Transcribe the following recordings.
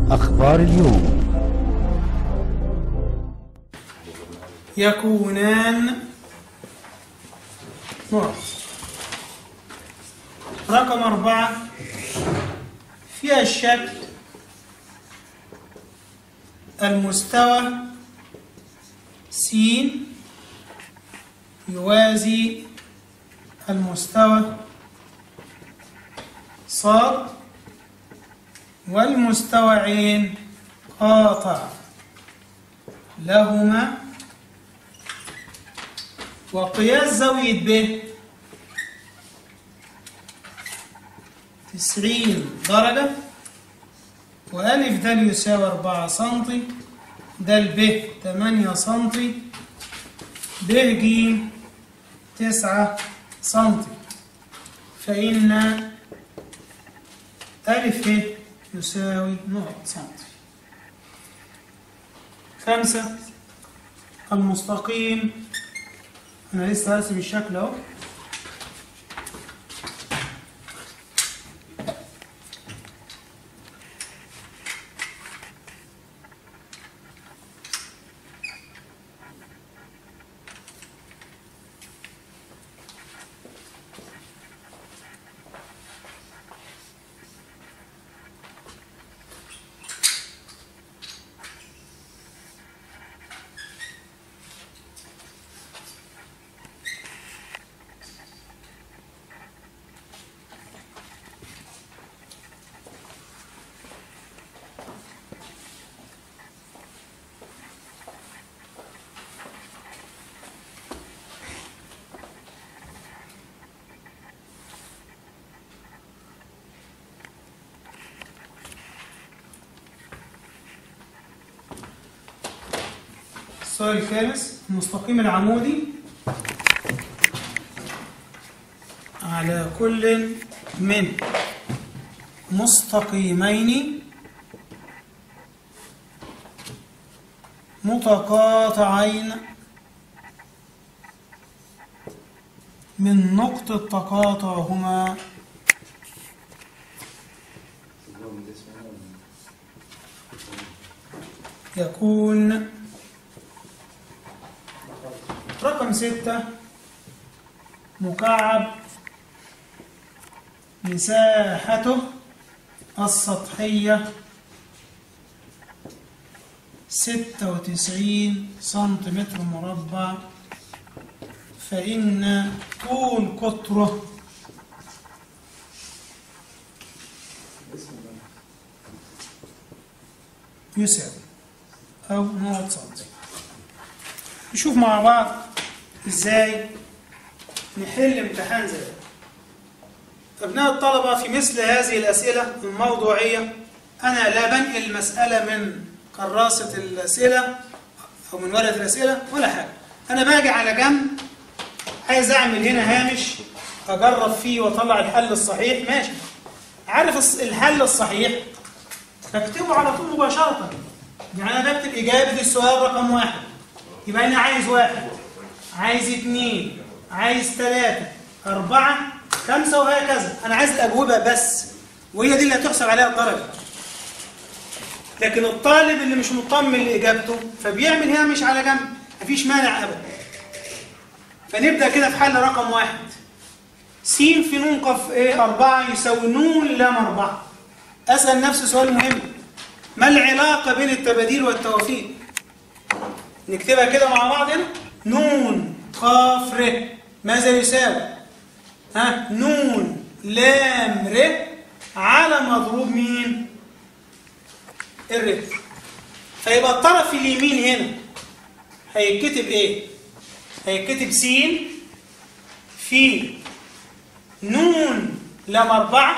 أخبار اليوم يكونان نقط رقم أربعة فيها الشكل المستوى س يوازي المستوى ص والمستوى عين قاطع لهما وقياس زاوية ب تسعين درجة وألف د يساوي أربعة سنتي د ب تمانية سنتي ب ج تسعة سنتي فإن ألف ه يساوي نقط سنتي خمسة المستقيم أنا لسه هرسم الشكل أهو السؤال الخامس المستقيم العمودي على كل من مستقيمين متقاطعين من نقطة تقاطعهما يكون رقم ستة مكعب مساحته السطحية ستة وتسعين سنتيمتر مربع فإن طول قطره يساوي أو نقط سنتي نشوف مع بعض ازاي نحل امتحان زي ده أبناء الطلبة في مثل هذه الأسئلة الموضوعية أنا لا بنقل المسألة من كراسة الأسئلة أو من ورقة الأسئلة ولا حاجة أنا باجي على جنب عايز أعمل هنا هامش أجرب فيه وأطلع الحل الصحيح ماشي عارف الص- الحل الصحيح بكتبه على طول مباشرة يعني أنا بكتب إجابة السؤال رقم واحد يبقى أنا عايز واحد عايز اثنين عايز ثلاثة أربعة خمسة وهكذا أنا عايز الأجوبة بس وهي دي اللي هتحسب عليها الدرجة لكن الطالب اللي مش مطمن لإجابته فبيعمل هامش على جنب مفيش مانع أبدا فنبدأ كده في حل رقم واحد س في نون قف إيه أربعة يساوي نون لام أربعة أسأل نفسي سؤال مهم ما العلاقة بين التباديل والتوافيق نكتبها كده مع بعض هنا نون قاف ر ماذا يساوي ها نون لام ر على مضروب مين الر فيبقى الطرف اليمين هنا هيتكتب ايه هيتكتب س في نون لام أربعة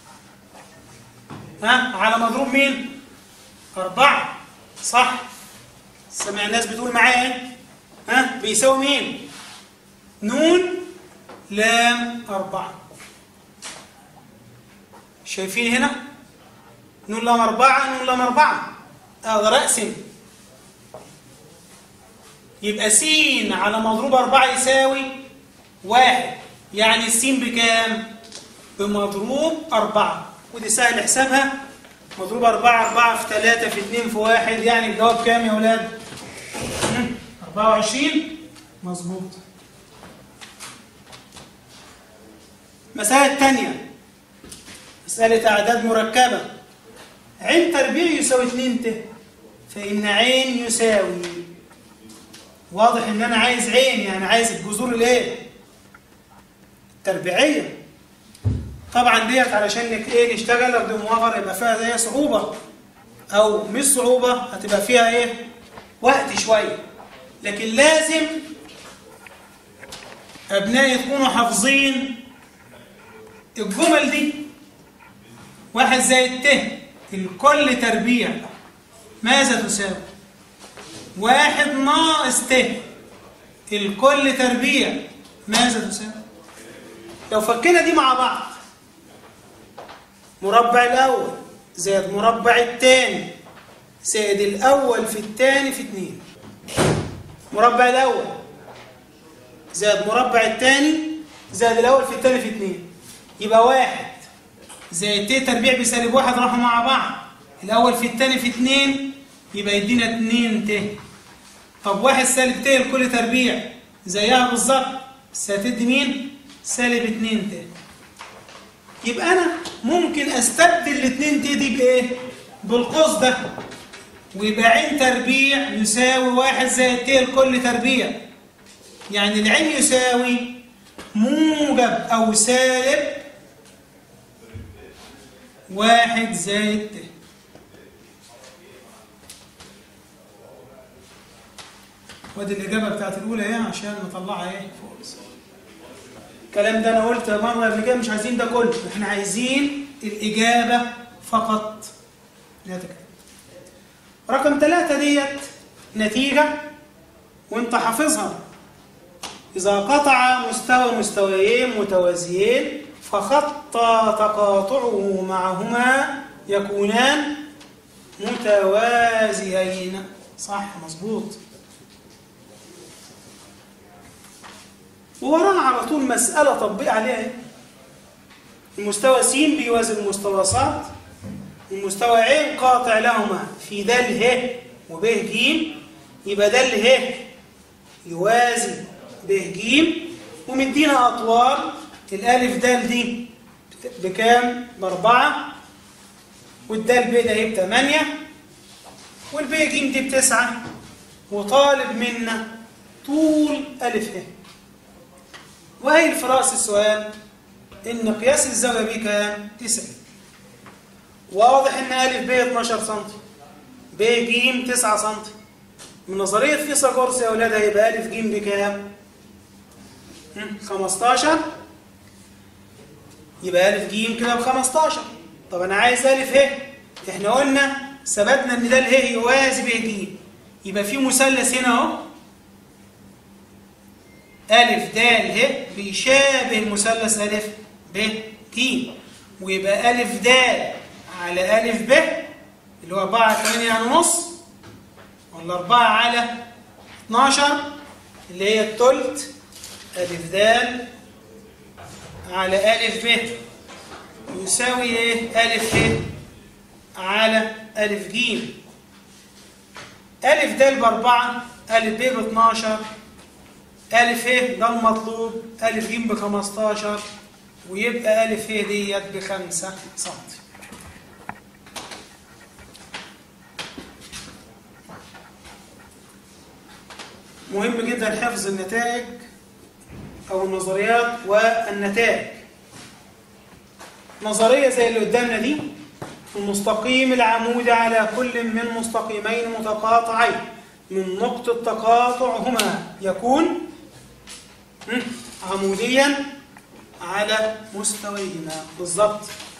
ها على مضروب مين أربعة صح سمع الناس بتقول معايا ايه ها بيساوي مين نون لام أربعة شايفين هنا نون لام أربعة نون لام أربعة أقدر أقسم يبقى س على مضروب أربعة يساوي واحد يعني السين بكام؟ بمضروب أربعة ودي سهل حسابها مضروب 4 4 في 3 في 2 في 1 يعني الجواب كام يا ولاد؟ 24 مظبوط مسألة الثانية مسألة أعداد مركبة عين تربيع يساوي 2 ت فإن عين يساوي واضح إن أنا عايز عين يعني عايز الجذور الإيه؟ التربيعية طبعا ديت علشان نك ايه نشتغل لو دي موافر يبقى فيها زي صعوبة أو مش صعوبة هتبقى فيها ايه؟ وقت شوية لكن لازم أبنائي يكونوا حافظين الجمل دي واحد زائد ت الكل تربيع ماذا تساوي؟ واحد ناقص ت الكل تربيع ماذا تساوي؟ لو فكنا دي مع بعض مربع الأول زائد مربع الثاني زائد الأول في الثاني في اتنين مربع الأول زائد مربع الثاني زائد الأول في الثاني في اتنين يبقى واحد زائد ت تربيع بسالب واحد راحوا مع بعض الأول في الثاني في اتنين يبقى يدينا اتنين ت طب واحد سالب ت لكل تربيع زيها بالظبط بس هتدي مين؟ سالب اتنين ت يبقى أنا ممكن أستبدل الاتنين ت دي بإيه؟ بالقوس ده ويبقى عين تربيع يساوي واحد زائد ت لكل تربيع يعني العين يساوي موجب أو سالب واحد زائد ت ودي الإجابة بتاعت الأولى ايه عشان نطلعها ايه فوق الكلام ده أنا قلت مرة قبل كده مش عايزين ده كله احنا عايزين الإجابة فقط لا تكتب رقم ثلاثة ديت نتيجة وانت حافظها إذا قطع مستوى مستويين متوازيين فخط تقاطعه معهما يكونان متوازيين صح مظبوط ووراها على طول مسألة تطبيق عليها ايه؟ المستوى س بيوازي المستوى ص المستوى ع قاطع لهما في د ه وب ج يبقى د ه يوازي ب ج ومدينا أطوال الألف د دي بكام؟ بأربعة والدال ب ده هي بثمانية والب ج دي بتسعة وطالب منا طول ألف ه وهي في رأس السؤال إن قياس الزاوية ب كام؟ 90 واضح إن ألف ب 12 سم ب ج 9 سم من نظرية فيثاغورس يا أولاد هيبقى ألف ج بكام؟ 15 يبقى ألف ج كده ب 15 طب أنا عايز ألف ه إحنا قلنا ثبتنا إن ده اله يوازي ب ج يبقى في مثلث هنا أهو ألف د ه بيشابه المثلث ألف ب ج ويبقى ألف د على ألف ب اللي هو 4 8 يعني نص ولا 4 على 12 اللي هي التلت ألف د على ألف ب يساوي إيه؟ ألف ه على ألف ج ألف د بأربعة ألف ب ب 12 ألف ه ده المطلوب ألف ج ب 15 ويبقى ألف ه ديت ب 5 سم مهم جدا حفظ النتائج أو النظريات والنتائج نظرية زي اللي قدامنا دي المستقيم العمودي على كل من مستقيمين متقاطعين من نقطة تقاطعهما يكون عموديا على مستويهما بالضبط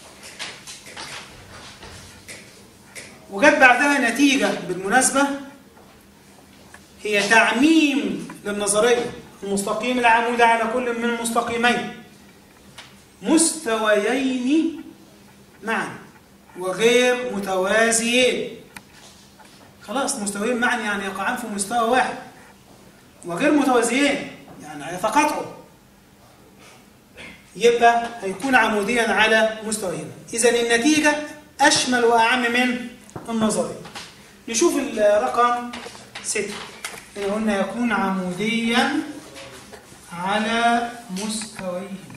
وجت بعدها نتيجة بالمناسبة هي تعميم للنظرية المستقيم العمودي على كل من المستقيمين مستويين معا وغير متوازيين خلاص مستويين معا يعني يقعان في مستوى واحد وغير متوازيين يعني هيتقاطعوا يبقى هيكون عموديا على مستويين اذا النتيجة أشمل وأعم من النظري نشوف الرقم ستة اللي قلنا يكون عموديا على مستويهما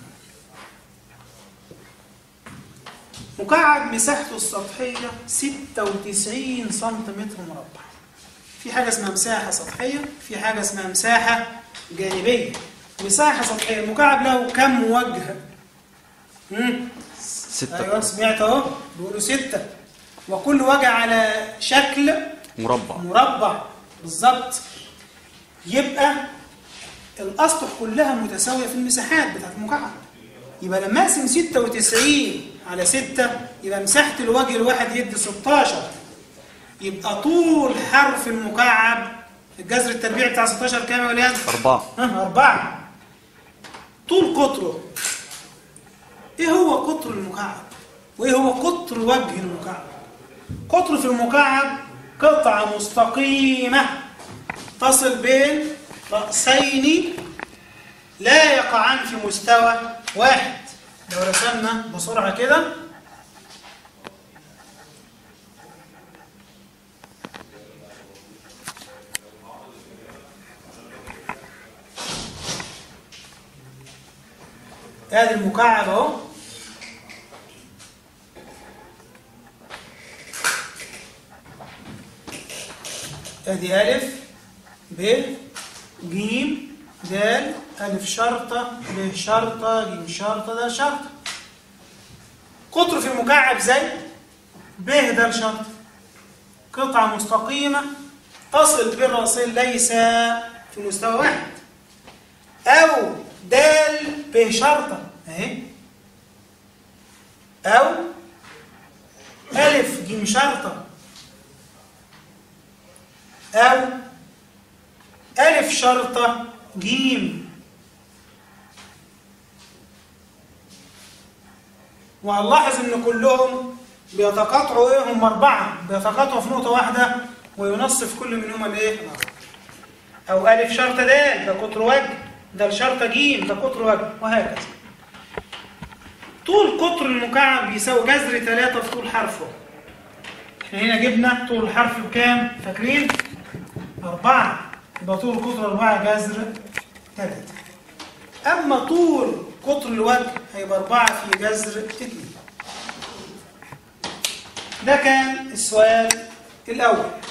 مكعب مساحته السطحية 96 سنتيمتر مربع في حاجة اسمها مساحة سطحية في حاجة اسمها مساحة جانبية مساحة سطحية المكعب له كم وجه؟ مم. ستة ايوه سمعت اهو بيقولوا ستة وكل وجه على شكل مربع مربع بالظبط يبقى الاسطح كلها متساويه في المساحات بتاعت المكعب يبقى لما اقسم 96 على 6 يبقى مساحه الوجه الواحد يدي 16 يبقى طول حرف المكعب الجذر التربيعي بتاع 16 كام يا ولاد؟ أربعة ها أربعة طول قطره إيه هو قطر المكعب؟ وإيه هو قطر وجه المكعب؟ قطر في المكعب قطعة مستقيمة تصل بين رأسين لا يقعان في مستوى واحد لو رسمنا بسرعة كده ادي المكعب اهو ادي الف ب ج د الف شرطه ب شرطه ج شرطه د شرطه قطر في المكعب زي ب د شرطه قطعه مستقيمه تصل بالراسين ليس في مستوى واحد أو دال بشرطة أهي أو ألف جيم شرطة أو ألف شرطة جيم وهنلاحظ إن كلهم بيتقاطعوا إيه هم أربعة بيتقاطعوا في نقطة واحدة وينصف كل منهما الإيه؟ أو ألف شرطة دال ده قطر وجه ده الشرطة جيم ده قطر وجه وهكذا طول قطر المكعب بيساوي جذر 3 في طول حرفه احنا هنا جبنا طول الحرف بكام فاكرين أربعة يبقى طول قطر أربعة جذر 3 أما طول قطر الوجه هيبقى أربعة في جذر 2 ده كان السؤال الأول